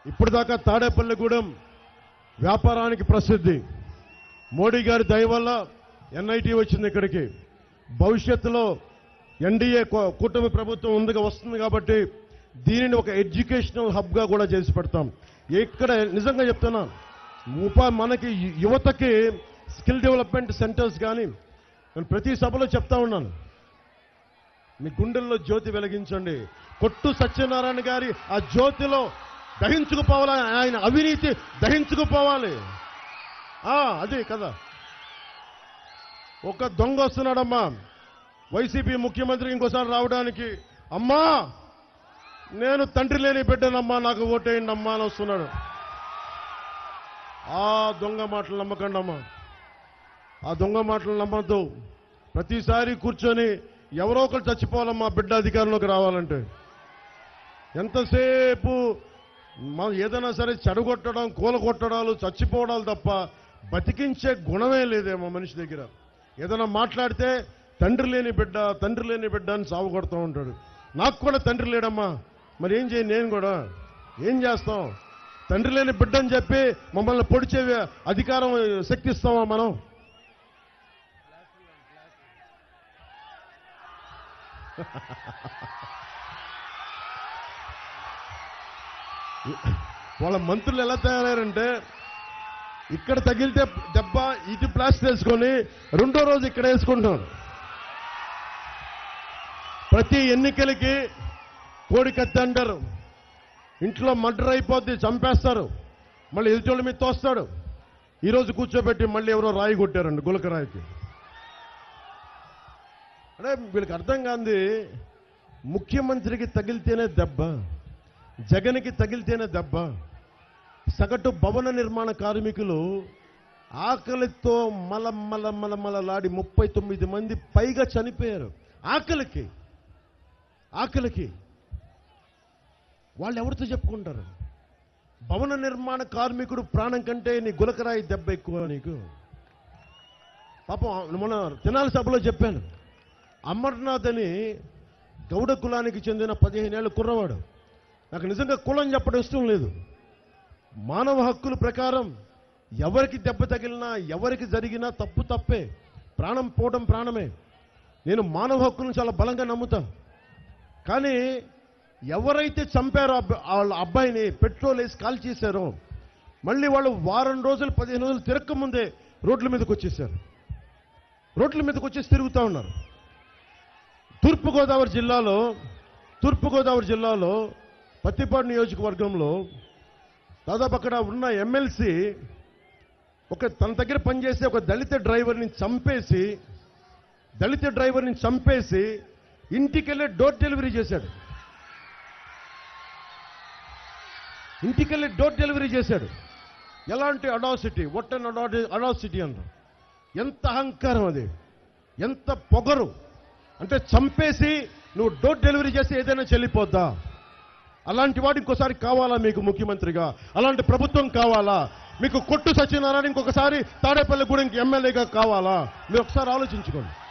ఇప్పటిదాకా తాడేపల్లిగూడెం వ్యాపారానికి ప్రసిద్ధి మోడీ గారి దయ వల్ల ఎన్ఐటి వచ్చింది ఇక్కడికి భవిష్యత్తులో ఎన్డీఏ కూ- కూటమి ప్రభుత్వం ఉందిగా వస్తుంది కాబట్టి దీనిని ఒక ఎడ్యుకేషనల్ హబ్గా కూడా చేసి పెడతాం ఇక్కడ నిజంగా చెప్తున్నా ఉపా మనకి యు- యువతకి స్కిల్ డెవలప్మెంట్ సెంటర్స్ కానీ నేను ప్రతి సభలో చెప్తా ఉన్నాను మీ గుండెల్లో జ్యోతి వెలిగించండి కొట్టు సత్యనారాయణ గారి ఆ జ్యోతిలో దహించుకుపోవాలి ఆయన అవినీతి దహించుకుపోవాలి ఆ, అది కదా ఒక దొంగ వస్తున్నాడమ్మా వైసీపీ ముఖ్యమంత్రి ఇంకోసారి రావడానికి అమ్మా నేను తండ్రి లేని బిడ్డనమ్మా నాకు ఓటేయండి అమ్మా అని వస్తున్నాడు ఆ దొంగ మాటలు నమ్మకండి అమ్మా ఆ దొంగ మాటలు నమ్మద్దు ప్రతిసారి కూర్చొని ఎవరో ఒకరు చచ్చిపోవాలమ్మా బిడ్డ అధికారంలోకి రావాలంటే ఎంతసేపు మనం ఏదైనా సరే చెడగొట్టడం కూలగొట్టడాలు చచ్చిపోవడాలు తప్ప బతికించే గుణమే లేదేమో మనిషి దగ్గర ఏదైనా మాట్లాడితే తండ్రి లేని బిడ్డ తండ్రి లేని బిడ్డ అని సాగు కొడుతూ ఉంటాడు నాకు కూడా తండ్రి లేడమ్మా మరి ఏం చేయి నేను కూడా ఏం చేస్తాం తండ్రి లేని బిడ్డ అని చెప్పి మమ్మల్ని పొడిచే అధికారం శక్తిస్తామా మనం వాళ్ళ మంత్రులు ఎలా తయారయ్యారంటే ఇక్కడ తగిలితే దెబ్బ ఇటు ప్లాస్టర్ వేసుకొని రెండో రోజు ఇక్కడ వేసుకుంటున్నారు ప్రతి ఎన్నికలకి కోడి కత్తి అంటారు ఇంట్లో మర్డర్ అయిపోద్ది చంపేస్తారు మళ్ళీ ఎదుటోళ్ళ మీద తోస్తాడు ఈరోజు కూర్చోబెట్టి మళ్ళీ ఎవరో రాయి కొట్టారండి గులక రాయికి అంటే వీళ్ళకి అర్థం కాంది ముఖ్యమంత్రికి తగిలితేనే దెబ్బ జగన్కి తగిలితేనే దెబ్బ సగటు భవన నిర్మాణ కార్మికులు ఆకలితో మల మల మల మలలాడి ముప్పై తొమ్మిది మంది పైగా చనిపోయారు ఆకలికి ఆకలికి వాళ్ళు ఎవరితో చెప్పుకుంటారు భవన నిర్మాణ కార్మికుడు ప్రాణం కంటే నీ గులకరాయి దెబ్బ ఎక్కువ నీకు పాపం మన తెనాలి సభలో చెప్పాను అమర్నాథ్ అని గౌడ కులానికి చెందిన పదిహేనేళ్ళ కుర్రవాడు నాకు నిజంగా కులం చెప్పడం ఇష్టం లేదు మానవ హక్కుల ప్రకారం ఎవరికి దెబ్బ తగిలినా ఎవరికి జరిగినా తప్పు తప్పే ప్రాణం పోవడం ప్రాణమే నేను మానవ హక్కులను చాలా బలంగా నమ్ముతాను కానీ ఎవరైతే చంపారో అబ్బ- వాళ్ళ అబ్బాయిని పెట్రోల్ వేసి కాల్ చేశారో మళ్ళీ వాళ్ళు వారం రోజులు పదిహేను రోజులు తిరక్క ముందే రోడ్ల మీదకి వచ్చేసారు రోడ్ల మీదకి వచ్చేసి తిరుగుతూ ఉన్నారు తూర్పుగోదావరి జిల్లాలో తూర్పుగోదావరి జిల్లాలో పత్తిపాడు నియోజకవర్గంలో దాదాపు అక్కడ ఉన్న ఎమ్మెల్సీ ఒక తన దగ్గర పనిచేసే ఒక దళిత డ్రైవర్ని చంపేసి దళిత డ్రైవర్ని చంపేసి ఇంటికెళ్ళి డోర్ డెలివరీ చేశాడు ఇంటికెళ్ళి డోర్ డెలివరీ చేశాడు ఎలాంటి అడాసిటీ వట్ అండ్ అడా అడాసిటీ అంట ఎంత అహంకారం అది ఎంత పొగరు అంటే చంపేసి నువ్వు డోర్ డెలివరీ చేసి ఏదైనా చెల్లిపోద్దా అలాంటి వాడు ఇంకోసారి కావాలా మీకు ముఖ్యమంత్రిగా అలాంటి ప్రభుత్వం కావాలా మీకు కొట్టు సత్యనారాయణ ఇంకొకసారి తాడేపల్లి కూడా ఇంక ఎమ్మెల్యేగా కావాలా మీరు ఒకసారి ఆలోచించుకోండి